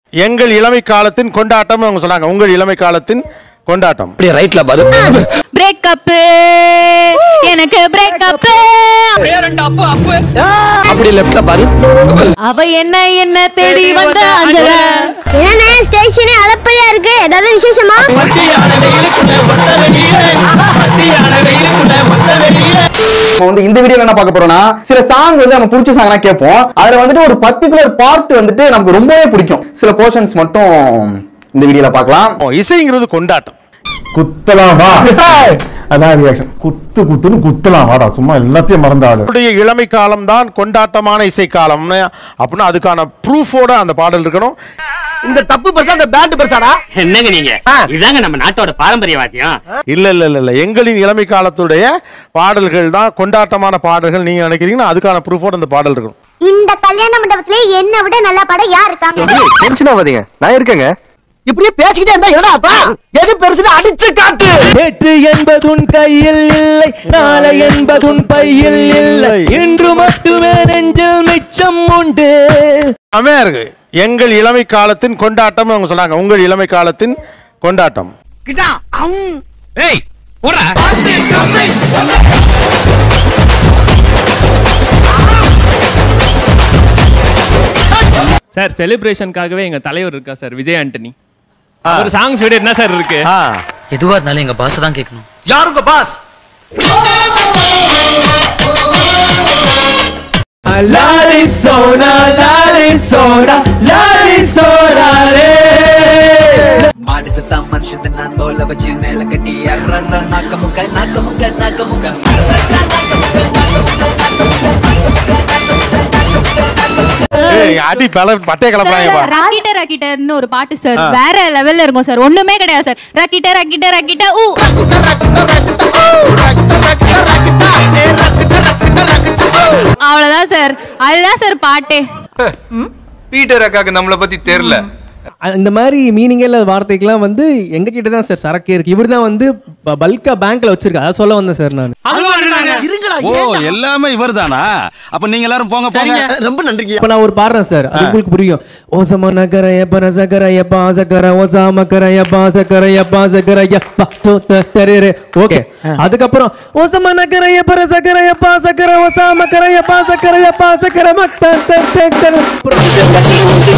எங்கள் இளமை காலத்தின் கொண்டாட்டம் அவங்க சொன்னாங்க உங்கள் இளமை காலத்தின் கொண்டாட்டம் அப்படியே ரைட்ல பாரு பிரேக்கப் எனக்கு பிரேக்கப் அப்படி லெஃப்ட்ல பாரு அவ என்ன என்ன தேடி வந்த அஞ்சல என்ன ஸ்டேஷனே அளப்பையா இருக்கு ஏதாவது விசேஷமா நம்ம வந்து இந்த வீடியோல என்ன பார்க்க போறோம்னா சில சாங் வந்து நம்ம பிடிச்ச சாங்னா கேட்போம் அதுல வந்துட்டு ஒரு பர்டிகுலர் பார்ட் வந்துட்டு நமக்கு ரொம்பவே பிடிக்கும் சில போர்ஷன்ஸ் மட்டும் இந்த வீடியோல பார்க்கலாம் ஓ, இசைங்கிறது கொண்டாட்டம் குத்தலாம் வா அதான் ரியாக்ஷன் குத்து குத்துன்னு குத்தலாம் வாடா சும்மா எல்லாத்தையும் மறந்தாடு அவருடைய இளமை காலம் தான் கொண்டாட்டமான இசை காலம்னு அப்படின்னா அதுக்கான ப்ரூஃபோட அந்த பாடல் இருக்கணும் இந்த தப்பு பெருசா அந்த பேண்ட் பெருசாடா என்னங்க நீங்க இதாங்க நம்ம நாட்டோட பாரம்பரிய வாத்தியம் இல்ல இல்ல இல்ல இல்ல எங்களின் இளமை காலத்துடைய பாடல்கள் தான் கொண்டாட்டமான பாடல்கள் நீங்க நினைக்கிறீங்கன்னா அதுக்கான ப்ரூஃபோட அந்த பாடல் இருக்கணும் இந்த கல்யாண மண்டபத்துல என்ன விட நல்ல படம் யார் இருக்காங்க டென்ஷன் ஆகாதீங்க நான் இருக்கேங்க இப்படியே பேசிக்கிட்டே இருந்தா என்னடா அப்பா எது பெருசுன்னு அடிச்சு காட்டு நேற்று என்பதுன் கையில் இல்லை நாளை என்பதுன் பையில் இல்லை இன்று மட்டுமே நெஞ்சில் மிச்சம் உண்டு செமையா இருக்கு எங்கள் இளமை காலத்தின் கொண்டாட்டம் அவங்க சொன்னாங்க உங்கள் இளமை காலத்தின் கொண்டாட்டம் கிட்டா ஏய் போடா சார் செலிப்ரேஷனுக்காகவே எங்க தலைவர் இருக்கா சார் விஜய் ஆண்டனி அவர் சாங்ஸ் விட என்ன சார் இருக்கு ஆ எதுவா இருந்தாலும் எங்க பாஸ் தான் கேட்கணும் யாருங்க பாஸ் லாரி சோனா லாரி சோடா லாரி சோடா ரே மாடு செத்தா மனுஷன் நான் தோலை வச்சு மேல கட்டி அர்ற நாக்க முக்க நாக்க முக்க நாக்க முக்க ஏய், அடி பல பட்டைய கிளப்புறாங்க பா ரக்கிட்ட ரக்கிட்டர்னு ஒரு பாட்டு சார் வேற லெவல்ல இருக்கும் சார் ஒண்ணுமே கிடையாது சார் ரக்கிட்ட ரக்கிட்ட ரக்கிட்ட ஊ அவ்வளவுதான் சார் அதுதான் சார் பாட்டே பீட்டர் அக்காக்கு நம்மள பத்தி தெரியல இந்த மாதிரி மீனிங்கே இல்லாத வார்த்தைக்கெல்லாம் வந்து எங்க கிட்ட தான் சார் சரக்கே இருக்கு இவர் தான் வந்து பல்கா பேங்க்ல வச்சிருக்கா அதை சொல்ல வந்தேன் சார் நான் ஓ எல்லாமே இவர்தானா அப்ப நீங்க எல்லாரும் போங்க போங்க ரொம்ப நன்றிங்க இப்ப நான் ஒரு பாடுறேன் சார் அது உங்களுக்கு புரியும் ஓசம நகர எப்ப சகர எப்பா சகர ஓசாம கர எப்பா சகர எப்பா சகர எப்பா தோ த தரே ஓகே அதுக்கப்புறம் ஓசம நகர எப்ப சகர எப்பா சகர ஓசாம கர எப்பா சகர எப்பா சகர மத்த த த த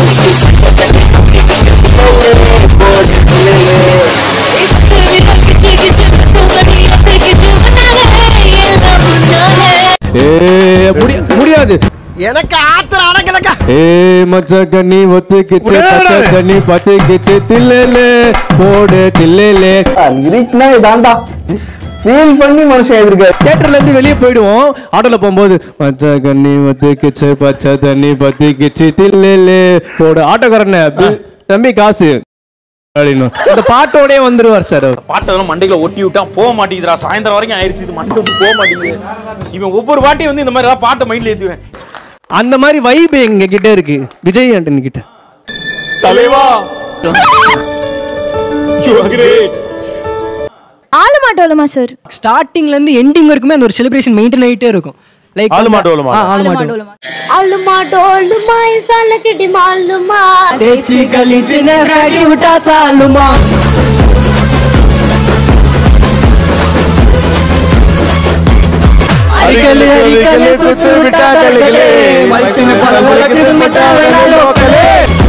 ஏ முடி- முடியாது எனக்கு ஆத்திர அடங்கலக்கா ஏ மச்ச கண்ணி ஒத்துக்கிச்சு பச்சை கண்ணி பத்திக்கிச்சு தில்லேலே போடு தில்லேலே லிரிக்னா இதாண்டா ஃபீல் பண்ணி மனுஷன் எழுதிருக்காரு தியேட்டர்ல இருந்து வெளியே போயிடுவோம் ஆட்டோல போகும்போது பச்சை கண்ணி ஒத்துக்கிச்சு பச்சை தண்ணி பத்திக்கிச்சு தில்லேலே போடு ஆட்டோக்காரன தம்பி காசு அப்படின்னு அந்த பாட்டோடே வந்துருவார் சார் அவர் பாட்டெல்லாம் மண்டையில ஒட்டி விட்டா போக மாட்டேங்குதுடா சாயந்தரம் வரைக்கும் ஆயிருச்சு இது மண்டை விட்டு போக மாட்டேங்குது இவன் ஒவ்வொரு வாட்டியும் வந்து இந்த மாதிரி ஏதாவது பாட்டை மைண்ட்ல ஏத்துவேன் அந்த மாதிரி வைப் எங்க கிட்ட இருக்கு விஜய் ஆண்டனி கிட்ட தலைவா ஆளுமா டோலுமா சார் ஸ்டார்டிங்ல இருந்து எண்டிங் வரைக்குமே அந்த ஒரு செலிப்ரேஷன் மெயின்டைன் ஆயிட்டே இருக்கும் லைக் ஆலுமா டோலுமா? ஆலுமா டோலுமா அழுமா டோலுமா சலக்கிடி மாலுமா தேச்சி கழிச்சு நேராடி விட்டா சாலுமா அரிக்கல்லு, அரிக்கல்லு, குத்து விட்டா கல்லுகளே. மனுஷனு பல முளைக்குது மட்டா வேணா லோக்கலே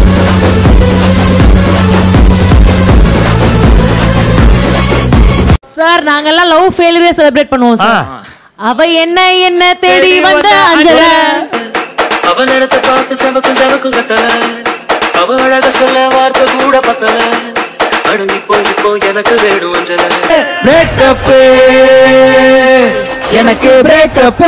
சார் நாங்கெல்லாம் லவ் ஃபெயிலியரே செலிப்ரேட் பண்ணுவோம் சார் அவ என்ன என்ன தேடி வந்த அஞ்சல அவ நேரத்தை பார்த்து சவக்கு சவக்கு கத்தல அவ அழக சொல்ல வார்த்தை கூட பத்தல அடங்கி போய் இப்போ எனக்கு வேணும் அஞ்சல பிரேக்கப் எனக்கு பிரேக்கப்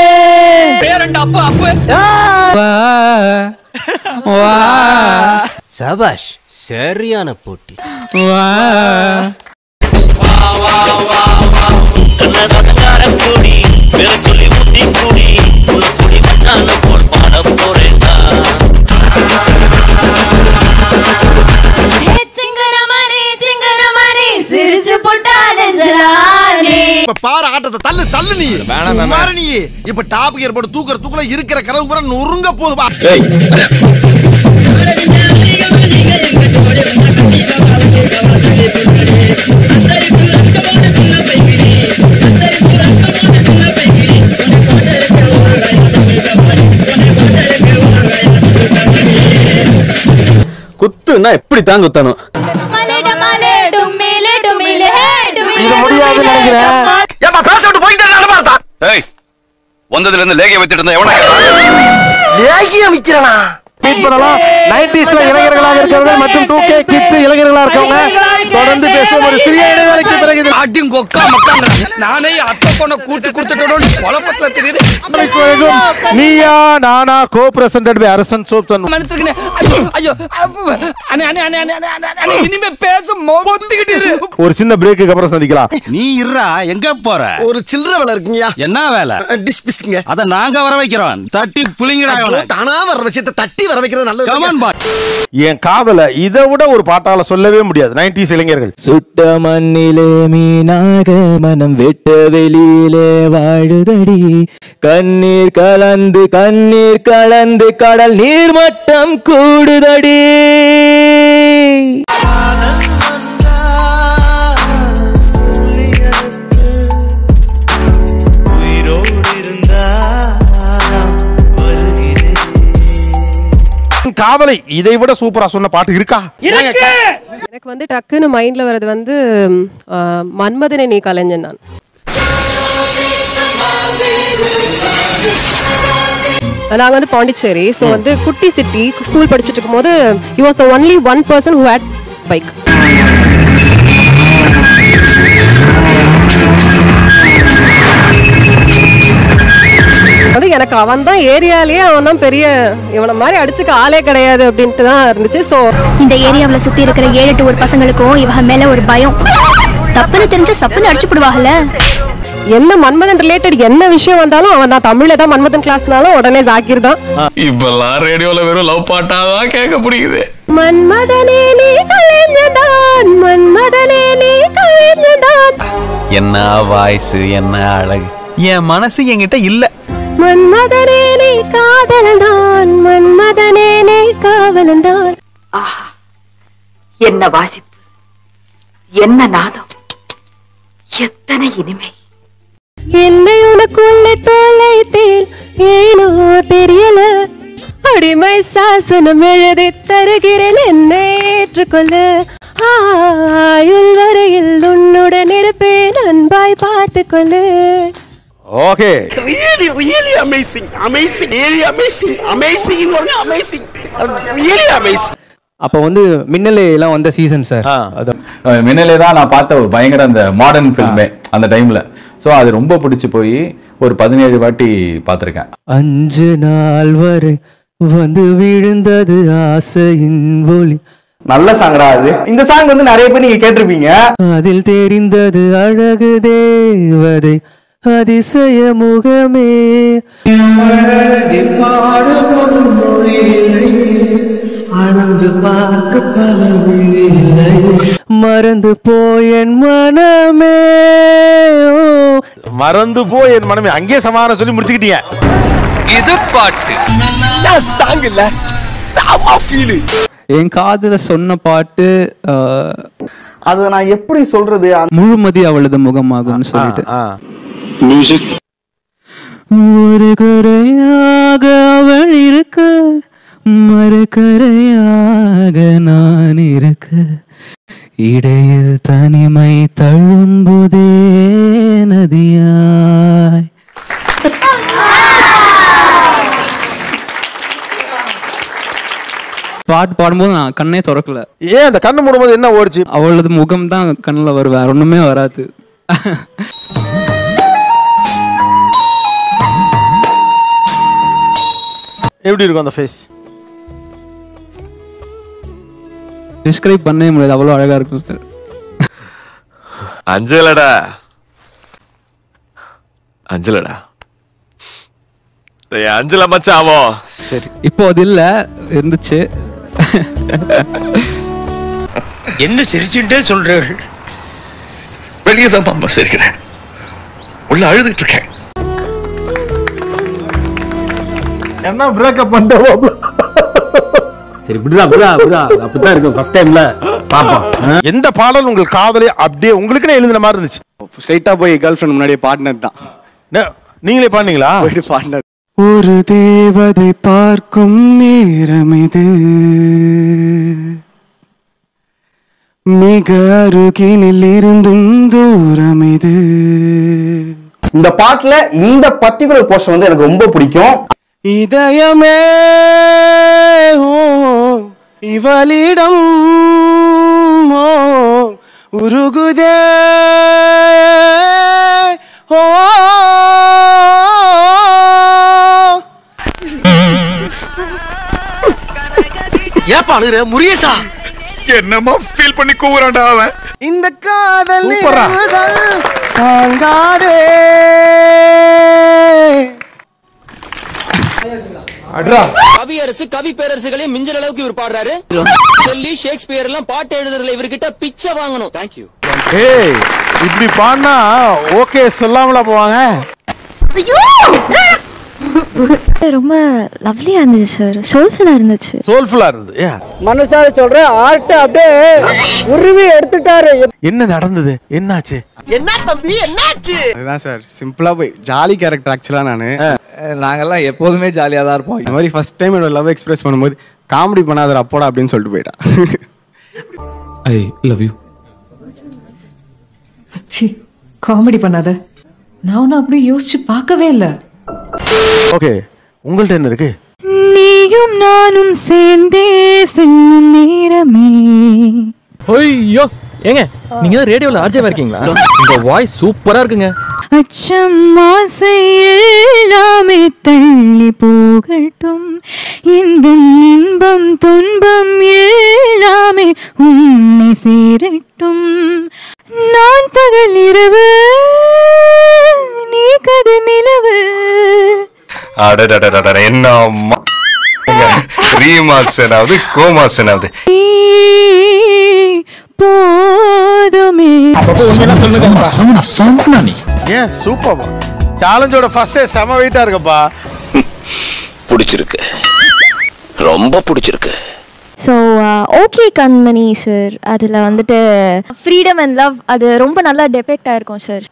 சபாஷ் சரியான போட்டி கூடி பேர சொல்லி ஊத்தி கூடி குடி வச்சான போல் பாட போறேன் சிங்கன மாதிரி சிங்கன மாதிரி சிரிச்சு போட்டா நெஞ்சலானே இப்ப பாரு ஆட்டத்தை தள்ளு தள்ளு நீ சும்மாரு நீ இப்ப டாப் கியர் போட்டு தூக்குற தூக்குல இருக்கிற கதவு பூரா நொறுங்க போகுது பா. குத்துன்னா எப்படி தான் குத்தணும் மலே டமாலே டும்மிலே டும்மிலே ஹே டும்மிலே இது முடியாதுன்னு நினைக்கிறேன் ஏப்பா பேச விட்டு போயிட்டு நல்லா இருந்தா ஏய் வந்ததுல இருந்து லேகிய வச்சிட்டு இருந்தா எவனா லேகியம் விக்கிறனா மீட் பண்ணலாம் நைன்டிஸ்ல இளைஞர்களாக இருக்கிறவர்கள் மற்றும் டூ கே கிட்ஸ் இளைஞர்களாக இருக்கவங்க தொடர்ந்து பேசுவோம் ஒரு சிறிய இடைவேளைக்கு பிறகு இது அடியும் கொக்கா மக்கா நானே அத்தை பொண்ண கூட்டு கொடுத்துட்டோம் குழப்பத்துல தெரியுது வழங்கும் Neeya Naana co presented by Arasan soap தன் மனுஷருக்குனே ஐயோ ஐயோ அப்ப, அண்ணே அண்ணே அண்ணே அண்ணே அண்ணே, அண்ணே இனிமே பேச பொத்திக்கிட்டு இரு ஒரு சின்ன பிரேக்கு அப்புறம் சந்திக்கலாம் நீ இருடா எங்க போற ஒரு சில்லற வேலை இருக்குங்கயா என்ன வேலை டிஷ் பிஸ்ங்க அத நாங்க வர வைக்கிறோம் தட்டி புளிங்கடா இவனை. தானா வர விஷயத்தை தட்டி வர வைக்கிறது நல்லது Come on, boy. என் காதல இதை விட ஒரு பாட்டால சொல்லவே முடியாது நைன்டிஸ் இளைஞர்கள் சுட்ட மண்ணிலே மீனாக மனம் வெட்ட வெளியிலே வாழுதடி கண்ணீர் கலந்து கண்ணீர் கலந்து கடல் நீர் மட்டம் கூடுதடி காதலை இதை விட சூப்பரா சொன்ன பாட்டு இருக்கா எனக்கு வந்து டக்குன்னு மைண்ட்ல வர்றது வந்து ஆ, மன்மதனே நீ கலைஞன் நான் நாங்க வந்து பாண்டிச்சேரி ஸோ வந்து குட்டி சிட்டி ஸ்கூல் படிச்சுட்டு இருக்கும்போது you was only one person who had bike அது எனக்கு அவன் தான் ஏரியாலேயே அவன் தான் பெரிய இவனை மாதிரி அடிச்சுக்க ஆளே கிடையாது அப்படின்ட்டு தான் இருந்துச்சு ஸோ இந்த ஏரியாவுல சுத்தி இருக்கிற ஏழு எட்டு ஒரு பசங்களுக்கும் இவங்க மேல ஒரு பயம் தப்புன்னு தெரிஞ்சு சப்புன்னு அடிச்சு போடுவாங்கல்ல என்ன மன்மதன் ரிலேட்டட் என்ன விஷயம் வந்தாலும் அவன் தான் தமிழ்ல தான் மன்மதன் கிளாஸ்னாலும் உடனே ஜாக்கிர் தான் இப்பெல்லாம் ரேடியோல வெறும் லவ் பாட்டாதான் கேட்க பிடிக்குது மன்மதனே நீ கலைஞதான் மன்மதனே நீ கலைஞதான் என்ன வாய்ஸ் என்ன அழகு என் மனசு என்கிட்ட இல்ல மன்மதனே நீ காதலன்தான் மன்மதனே நீ காவலன்தான் என்ன வாசிப்பு என்ன நாதம் எத்தனை இனிமை என்னை உனக்குள்ளே தொலைத்தேன் ஏனோ தெரியல அடிமை சாசனம் எழுதி தருகிறேன் என்னை ஏற்றுக்கொள்ள ஆயுள் வரையில் உன்னுடன் இருப்பேன் அன்பாய் பார்த்துக்கொள்ளு okay really really amazing amazing really amazing amazing ஒரு amazing really amazing அப்ப வந்து மின்னலே எல்லாம் வந்த சீசன் சார் அதான் மின்னலே தான் நான் பார்த்த ஒரு பயங்கர அந்த மாடர்ன் ஃபில்மே அந்த டைம்ல ஸோ அது ரொம்ப பிடிச்சி போய் ஒரு பதினேழு வாட்டி பார்த்துருக்கேன் அஞ்சு நாள் வரை வந்து விழுந்தது ஆசையின் ஒளி நல்ல சாங்டா அது இந்த சாங் வந்து நிறைய பேர் நீங்க கேட்டிருப்பீங்க அதில் தெரிந்தது அழகு தேவதை அதிசய முகமே மறந்து போய் என் மனமே ஓ மறந்து போய் என் மனமே அங்கேயே சமாதானம் சொல்லி முடிச்சுக்கிட்டீங்க இது பாட்டு சாங் இல்ல செம ஃபீல் என் காதுல சொன்ன பாட்டு அஹ், அதை நான் எப்படி சொல்றது முழுமதி அவளது முகமாகும்னு சொல்லிட்டு மியூசிக் ஒரு கரையாக அவள் இருக்க மறுகரையாக நான் இருக்க இடையில் தனிமை தழும்புதே நதியாய் பாட்டு பாடும்போது நான் கண்ணே திறக்கல ஏன் அந்த கண்ணு மூடும்போது என்ன ஓடிச்சு அவளது முகம் தான் கண்ணில் வரும் வேற ஒண்ணுமே வராது எப்படி இருக்கும் அந்த ஃபேஸ் டிஸ்கிரைப் பண்ணவே முடியாது அவ்வளோ அழகா இருக்கும் சார் அஞ்சலடா அஞ்சலடா டேய், அஞ்சல மச்சாவோ சரி இப்போ அது இல்ல இருந்துச்சு என்ன சிரிச்சுட்டே சொல்றீர்கள் வெளியே தான் அம்மா சிரிக்கிறேன் உள்ள அழுதுட்டு இருக்கேன் என்ன பிரேக்கப் பண்ணிட்டோம் சரி விடுடா விடுடா விடுடா அப்படிதான் இருக்கும் ஃபர்ஸ்ட் டைம்ல பாப்போம் எந்த பாடல் உங்கள் காதலே அப்படியே உங்களுக்குன்னு எழுதின மாதிரி இருந்துச்சு ஸ்ட்ரைட்டா போய் கேர்ள் ஃப்ரெண்ட் முன்னாடியே பார்ட்னர் தான் நே- நீங்களே பாடுனீங்களா போயிட்டு பார்ட்னர் ஒரு தேவதை பார்க்கும் நேரம் இது மிக அருகினில் இருந்தும் தூரம் இது இந்த பாட்டுல இந்த பர்டிகுலர் போர்ஷன் வந்து எனக்கு ரொம்ப பிடிக்கும் இதயமே ஓ இவளிடம் ஓ உருகுதே ஓ ஏப்பா அழுகுற முரியசா என்னமா ஃபீல் பண்ணி கூவுறான்டா அவன் இந்த காதல் சூப்பரா. நினைவுகள் தாங்காதே கவியரசு கவி பேரரசுகளையும் மிஞ்சல் அளவுக்கு இவர் பாடுறாரு சொல்லி ஷேக்ஸ்பியர் எல்லாம் பாட்டு எழுதுறதுல இவர்கிட்ட பிச்சை வாங்கணும் தேங்க்யூ ஏய் இப்படி பாடினா ஓகே சொல்லாமலா போவாங்க ரொம்ப லவ்லியா இருந்துச்சு சார் சோல்ஃபுல்லா இருந்துச்சு சோல்ஃபுல்லா இருந்தது ஏன் மனசார சொல்ற ஆர்ட் அப்படியே உருவி எடுத்துட்டாரு என்ன நடந்தது என்னாச்சு என்ன தம்பி என்னாச்சு அதுதான் சார் சிம்பிளா போய் ஜாலி கேரக்டர் ஆக்சுவலா நானு நாங்கெல்லாம் எப்போதுமே ஜாலியாக தான் இருப்போம் இந்த மாதிரி ஃபர்ஸ்ட் டைம் என்னோட லவ் எக்ஸ்பிரஸ் பண்ணும்போது காமெடி பண்ணாத அப்போடா அப்படின்னு சொல்லிட்டு போயிட்டா ஐ லவ் யூ சி காமெடி பண்ணாத நான் ஒன்னும் அப்படி யோசிச்சு பார்க்கவே இல்லை ஓகே உங்கள்ட்ட என்ன இருக்கு நீயும் நானும் சேர்ந்தே செல்லும் நேரமே ஐயோ ஏங்க நீங்க தான் ரேடியோல ஆர்ஜேவா இருக்கீங்களா உங்க வாய்ஸ் சூப்பரா இருக்குங்க அச்சம் ஆசை எல்லாமே தள்ளி போகட்டும் இந்த இன்பம் துன்பம் எல்லாமே உன்னை சேரட்டும் நான் பகல் இரவு நீ கது நிலவு அடடடடட என்ன அம்மா ரீமாசனாவது கோமாசனாவது நீ போதுமே ஏன் சூப்பர் சேலஞ்சோட ஃபர்ஸ்டே செம வெயிட்டா இருக்கப்பா பிடிச்சிருக்கு ரொம்ப பிடிச்சிருக்கு ஸோ ஓகே கண்மணி சார் அதில் வந்துட்டு ஃப்ரீடம் அண்ட் லவ் அது ரொம்ப நல்லா டெபெக்ட் ஆயிருக்கும் சார்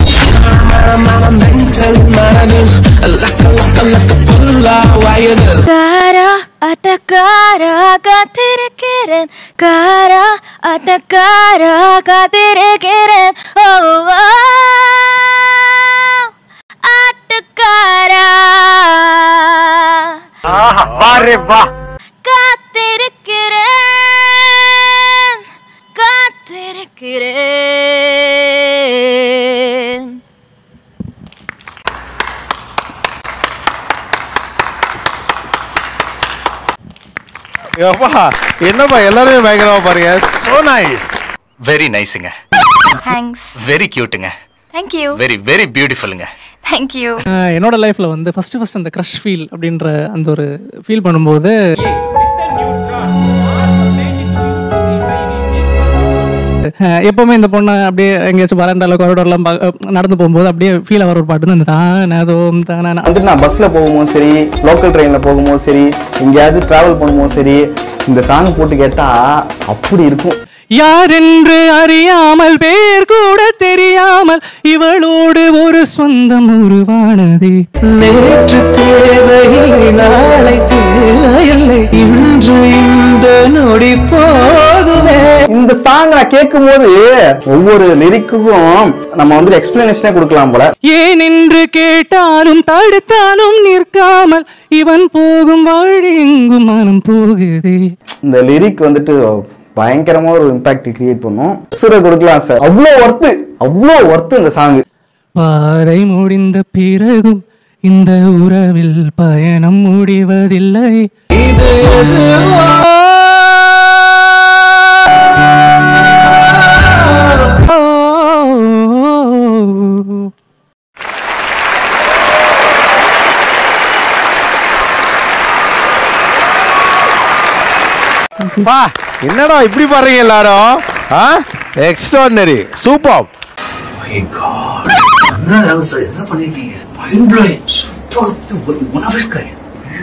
காரா அட்டக்காரா காத்திருக்கிறேன் காரா அட்டக்காரா காத்திருக்கிறேன் ஓ ஓ, ஆட்டுக்காரா பாரு வா காத்திருக்கிறேன் காத்திருக்கிறேன் அப்பா என்னப்பா எல்லாருமே பயங்கரமா பாருங்க சோ நைஸ் வெரி நைஸுங்க தேங்க்ஸ் வெரி கியூட்டுங்க தேங்க்யூ வெரி வெரி பியூட்டிஃபுல்லுங்க தேங்க்யூ என்னோட லைஃப்ல வந்து ஃபர்ஸ்ட் ஃபர்ஸ்ட் அந்த க்ரஷ் ஃபீல் அப்படின்ற அந்த ஒரு ஃபீல் பண்ணும்போது அஹ் எப்பவுமே இந்த பொண்ணை அப்படியே எங்கேயாச்சும் வராண்டால கொரிடோர்லாம் நடந்து போகும்போது அப்படியே ஃபீல் ஆகிற ஒரு பாட்டு தான் இந்த தானதோம் தானா வந்துட்டு நான் பஸ்ல போகும்போது சரி லோக்கல் ட்ரெயின்ல போகும்போது சரி எங்கேயாவது டிராவல் பண்ணும்போது சரி இந்த சாங் போட்டு கேட்டா அப்படி இருக்கும் யாரென்று அறியாமல் பேர் கூட தெரியாமல் இவளோடு ஒரு சொந்தம் உருவானதே நேற்று தேவையில்லை நாளை தேவையில்லை இன்று இந்த நொடி போதுமே இந்த சாங் நான் கேட்கும் போது ஒவ்வொரு லிரிக்குக்கும் நம்ம வந்து எக்ஸ்பிளனேஷனே கொடுக்கலாம் போல ஏன் என்று கேட்டாலும் தடுத்தாலும் நிற்காமல் இவன் போகும் வழி எங்கும் மனம் போகுதே இந்த லிரிக் வந்துட்டு பயங்கரமா ஒரு இம்பாக்ட் கிரியேட் பண்ணும் சுர கொடுக்கலாம் சார் அவ்வளோ ஒர்த்து அவ்வளோ ஒர்த்து இந்த சாங் பாறை முடிந்த பிறகும் இந்த உறவில் பயணம் முடிவதில்லை பா என்னடா இப்படி பாருங்க எல்லாரும் ஆ எக்ஸ்ட்ராடினரி சூப்பர் என்ன லவ் சார் என்ன பண்ணிருக்கீங்க mind blowing super one of is kind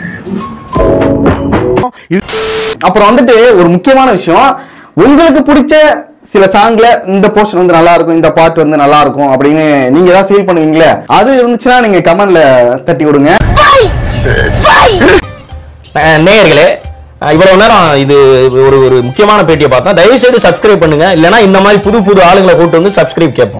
அப்புறம் வந்துட்டு ஒரு முக்கியமான விஷயம் உங்களுக்கு பிடிச்ச சில சாங்ல இந்த போர்ஷன் வந்து நல்லா இருக்கும் இந்த பாட்டு வந்து நல்லா இருக்கும் அப்படின்னு நீங்க ஏதாவது ஃபீல் பண்ணுவீங்களே அது இருந்துச்சுன்னா நீங்க கமெண்ட்ல தட்டி விடுங்க நேயர்களே அஹ் இவ்வளவு நேரம் இது ஒரு ஒரு முக்கியமான பேட்டியை பார்த்தா தயவு செய்து சப்ஸ்கிரைப் பண்ணுங்க இல்லைன்னா இந்த மாதிரி புது புது ஆளுங்களை கூட்டு வந்து சப்ஸ்கிரைப் கேட்போம்